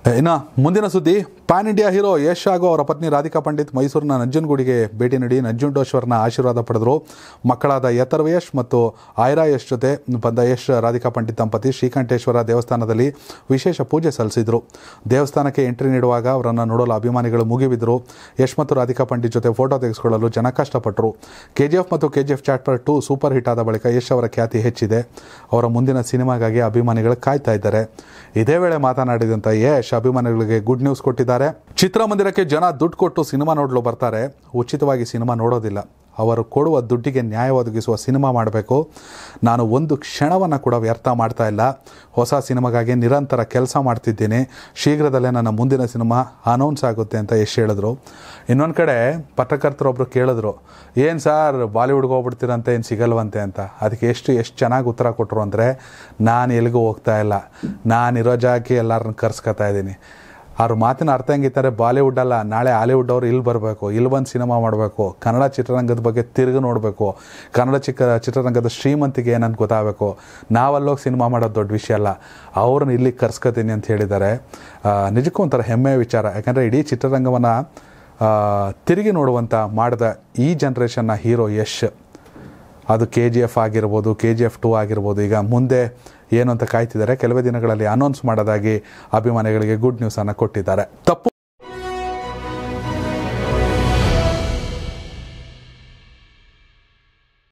ಇನ್ನು ಮುಂದಿನ ಸುದ್ದಿ ಪ್ಯಾನ್ ಇಂಡಿಯಾ ಹೀರೋ ಯಶ್ ಹಾಗೂ ಅವರ ಪತ್ನಿ ರಾಧಿಕಾ ಪಂಡಿತ್ ಮೈಸೂರಿನ ನಂಜನಗೂಡಿಗೆ ಭೇಟಿ ನೀಡಿ ನಂಜುಂಡೇಶ್ವರನ ಆಶೀರ್ವಾದ ಪಡೆದರು ಮಕ್ಕಳಾದ ಯತರ್ವ ಯಶ್ ಮತ್ತು ಆಯ್ರಾ ಯಶ್ ಜೊತೆ ಬಂದ ಯಶ್ ರಾಧಿಕಾ ಪಂಡಿತ್ ದಂಪತಿ ಶ್ರೀಕಂಠೇಶ್ವರ ದೇವಸ್ಥಾನದಲ್ಲಿ ವಿಶೇಷ ಪೂಜೆ ಸಲ್ಲಿಸಿದರು ದೇವಸ್ಥಾನಕ್ಕೆ ಎಂಟ್ರಿ ನೀಡುವಾಗ ಅವರನ್ನು ನೋಡಲು ಅಭಿಮಾನಿಗಳು ಮುಗಿಬಿದ್ದರು ಯಶ್ ಮತ್ತು ರಾಧಿಕಾ ಪಂಡಿತ್ ಜೊತೆ ಫೋಟೋ ತೆಗೆಸಿಕೊಳ್ಳಲು ಜನ ಕಷ್ಟಪಟ್ಟರು ಕೆಜಿಎಫ್ ಮತ್ತು KGF chapter two super hit ಆದ ಬಳಿಕ ಯಶ್ ಅವರ ಖ್ಯಾತಿ ಹೆಚ್ಚಿದೆ ಅವರ ಮುಂದಿನ ಸಿನಿಮಾಗಾಗಿ ಅಭಿಮಾನಿಗಳು ಕಾಯ್ತಾ ಇದ್ದಾರೆ ಇದೇ ವೇಳೆ ಮಾತನಾಡಿದಂಥ ಯಶ್ ಅಭಿಮಾನಿಗಳಿಗೆ ಗುಡ್ ನ್ಯೂಸ್ ಕೊಟ್ಟಿದ್ದಾರೆ ಚಿತ್ರಮಂದಿರಕ್ಕೆ ಜನ ದುಡ್ಡು ಕೊಟ್ಟು ಸಿನಿಮಾ ನೋಡಲು ಬರ್ತಾರೆ ಉಚಿತವಾಗಿ ಸಿನಿಮಾ ನೋಡೋದಿಲ್ಲ ಅವರು ಕೊಡುವ ದುಡ್ಡಿಗೆ ನ್ಯಾಯ ಒದಗಿಸುವ ಸಿನಿಮಾ ಮಾಡಬೇಕು ನಾನು ಒಂದು ಕ್ಷಣವನ್ನು ಕೂಡ ವ್ಯರ್ಥ ಮಾಡ್ತಾ ಇಲ್ಲ ಹೊಸ ಸಿನಿಮಾಗಾಗಿ ನಿರಂತರ ಕೆಲಸ ಮಾಡ್ತಿದ್ದೀನಿ ಶೀಘ್ರದಲ್ಲೇ ನನ್ನ ಮುಂದಿನ ಸಿನಿಮಾ ಅನೌನ್ಸ್ ಆಗುತ್ತೆ ಅಂತ ಯಶ್ ಹೇಳಿದ್ರು ಇನ್ನೊಂದು ಕಡೆ ಪತ್ರಕರ್ತರೊಬ್ಬರು ಕೇಳಿದ್ರು ಏನು ಸರ್ ಬಾಲಿವುಡ್ಗೆ ಹೋಗ್ಬಿಡ್ತೀರಂತೆ ಏನು ಸಿಗಲ್ವಂತೆ ಅಂತ ಅದಕ್ಕೆ ಎಷ್ಟು ಎಷ್ಟು ಚೆನ್ನಾಗಿ ಉತ್ತರ ಕೊಟ್ಟರು ಅಂದರೆ ನಾನು ಎಲ್ಲಿಗೂ ಹೋಗ್ತಾ ಇಲ್ಲ ನಾನಿರೋ ಜಾಗಕ್ಕೆ ಎಲ್ಲರನ್ನ ಕರ್ಸ್ಕೊತಾ ಇದ್ದೀನಿ ಅವ್ರ ಮಾತಿನ ಅರ್ಥ ಹೆಂಗಿತ್ತಾರೆ ಬಾಲಿವುಡ್ ಅಲ್ಲ ನಾಳೆ ಹಾಲಿವುಡ್ ಅವರು ಇಲ್ಲಿ ಬರಬೇಕು ಇಲ್ಲಿ ಬಂದು ಸಿನಿಮಾ ಮಾಡಬೇಕು ಕನ್ನಡ ಚಿತ್ರರಂಗದ ಬಗ್ಗೆ ತಿರುಗಿ ನೋಡಬೇಕು ಕನ್ನಡ ಚಿಕ್ಕ ಚಿತ್ರರಂಗದ ಶ್ರೀಮಂತಿಗೆ ಏನಂತ ಗೊತ್ತಾಗಬೇಕು ನಾವಲ್ಲೋಗಿ ಸಿನಿಮಾ ಮಾಡೋದು ದೊಡ್ಡ ವಿಷಯ ಅಲ್ಲ ಅವ್ರನ್ನ ಇಲ್ಲಿ ಕರ್ಸ್ಕೊತೀನಿ ಅಂತ ಹೇಳಿದ್ದಾರೆ ಆ, ನಿಜಕ್ಕೂ ಒಂಥರ ಹೆಮ್ಮೆಯ ವಿಚಾರ ಯಾಕಂದರೆ ಇಡೀ ಚಿತ್ರರಂಗವನ್ನು ತಿರುಗಿ ನೋಡುವಂಥ ಮಾಡಿದ ಈ ಜನ್ರೇಷನ್ನ ಹೀರೋ ಯಶ್ ಅದು ಕೆ ಜಿ ಎಫ್ ಆಗಿರ್ಬೋದು ಕೆ ಜಿ ಎಫ್ ಟು ಆಗಿರ್ಬೋದು ಈಗ ಮುಂದೆ ಏನು ಅಂತ ಕಾಯ್ತಿದ್ದಾರೆ ಕೆಲವೇ ದಿನಗಳಲ್ಲಿ ಅನೌನ್ಸ್ ಮಾಡೋದಾಗಿ ಅಭಿಮಾನಿಗಳಿಗೆ ಗುಡ್ ನ್ಯೂಸನ್ನು ಕೊಟ್ಟಿದ್ದಾರೆ ತಪ್ಪು